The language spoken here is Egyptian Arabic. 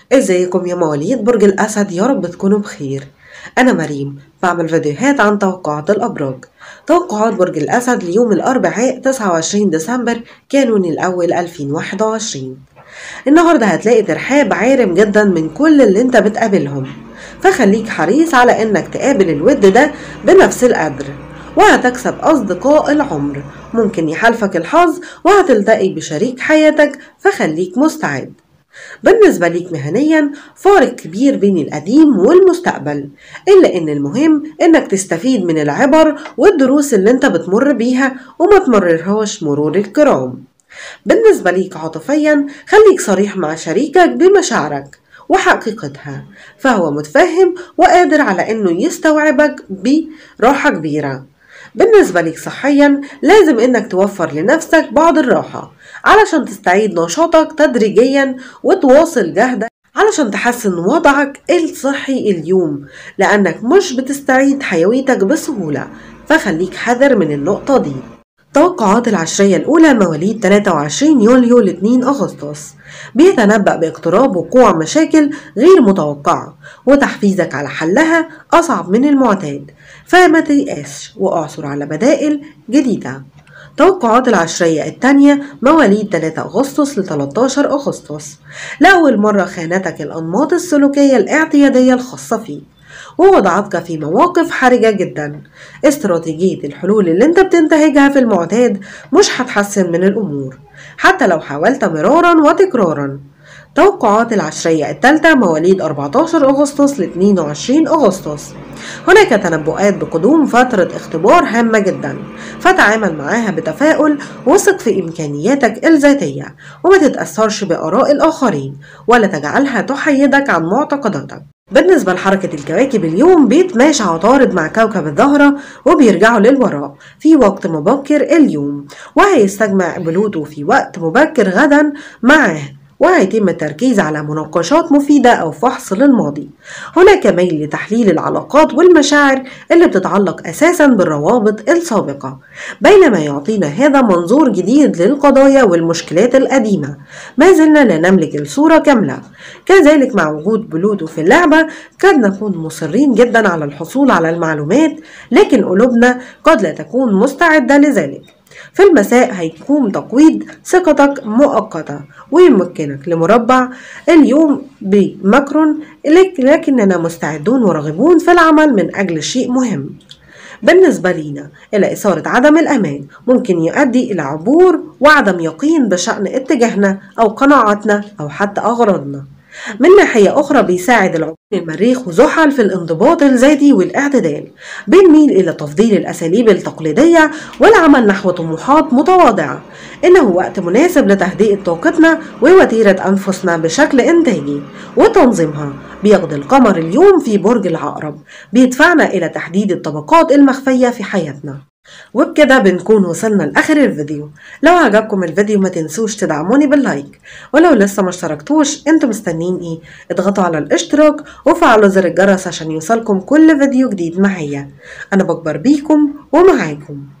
ازيكم يا مواليد برج الأسد يا رب تكونوا بخير أنا مريم بعمل فيديوهات عن توقعات الأبراج توقعات برج الأسد ليوم الأربعاء 29 ديسمبر كانون الأول 2021 النهاردة هتلاقي ترحاب عارم جدا من كل اللي انت بتقابلهم فخليك حريص على انك تقابل الود ده بنفس القدر وهتكسب أصدقاء العمر ممكن يحالفك الحظ وهتلتقي بشريك حياتك فخليك مستعد بالنسبة ليك مهنيا فارق كبير بين القديم والمستقبل إلا إن المهم إنك تستفيد من العبر والدروس اللي إنت بتمر بيها وما تمررهاش مرور الكرام بالنسبة ليك عاطفيا خليك صريح مع شريكك بمشاعرك وحقيقتها فهو متفهم وقادر على إنه يستوعبك براحة كبيرة بالنسبة ليك صحيا لازم إنك توفر لنفسك بعض الراحة علشان تستعيد نشاطك تدريجيا وتواصل جهدك علشان تحسن وضعك الصحي اليوم لأنك مش بتستعيد حيويتك بسهولة فخليك حذر من النقطة دي توقعات العشرية الأولى مواليد 23 يوليو ل 2 أغسطس بيتنبأ باقتراب وقوع مشاكل غير متوقعة وتحفيزك على حلها أصعب من المعتاد فما تيأسش وأعثر على بدائل جديدة توقعات العشرية التانية مواليد 3 أغسطس ل 13 أغسطس لأول مرة خانتك الأنماط السلوكية الاعتيادية الخاصة فيك ووضعتك في مواقف حرجة جدا استراتيجية الحلول اللي انت بتنتهجها في المعتاد مش هتحسن من الأمور حتى لو حاولت مرارا وتكرارا توقعات العشرية الثالثة مواليد 14 أغسطس ل 22 أغسطس هناك تنبؤات بقدوم فترة اختبار هامة جدا فتعامل معاها بتفاؤل وثق في إمكانياتك الذاتية وما تتأثرش بآراء الآخرين ولا تجعلها تحيدك عن معتقداتك بالنسبة لحركة الكواكب اليوم بيتماشى عطارد مع كوكب الزهرة وبيرجعوا للوراء في وقت مبكر اليوم وهيستجمع بلوتو في وقت مبكر غدا معاه وهيتم التركيز على مناقشات مفيدة أو فحص للماضي هناك ميل لتحليل العلاقات والمشاعر اللي بتتعلق أساسا بالروابط السابقة بينما يعطينا هذا منظور جديد للقضايا والمشكلات القديمة ما زلنا لا نملك الصورة كاملة كذلك مع وجود بلوتو في اللعبة قد نكون مصرين جدا على الحصول على المعلومات لكن قلوبنا قد لا تكون مستعدة لذلك في المساء هيكون تقويض ثقتك مؤقتة ويمكنك لمربع اليوم بمكرون لكننا مستعدون وراغبون في العمل من أجل شيء مهم بالنسبة لينا إلى إثارة عدم الأمان ممكن يؤدي إلى عبور وعدم يقين بشأن اتجاهنا أو قناعاتنا أو حتى أغراضنا من ناحية أخرى بيساعد العقول المريخ وزحل في الانضباط الذاتي والاعتدال بنميل إلى تفضيل الأساليب التقليدية والعمل نحو طموحات متواضعة إنه وقت مناسب لتهدئة طاقتنا ووتيرة أنفسنا بشكل إنتاجي وتنظيمها بيقضي القمر اليوم في برج العقرب بيدفعنا إلى تحديد الطبقات المخفية في حياتنا وبكده بنكون وصلنا لاخر الفيديو لو عجبكم الفيديو ما تنسوش تدعموني باللايك ولو لسه ما اشتركتوش انتوا مستنيين ايه اضغطوا على الاشتراك وفعلوا زر الجرس عشان يوصلكم كل فيديو جديد معايا انا بكبر بيكم ومعاكم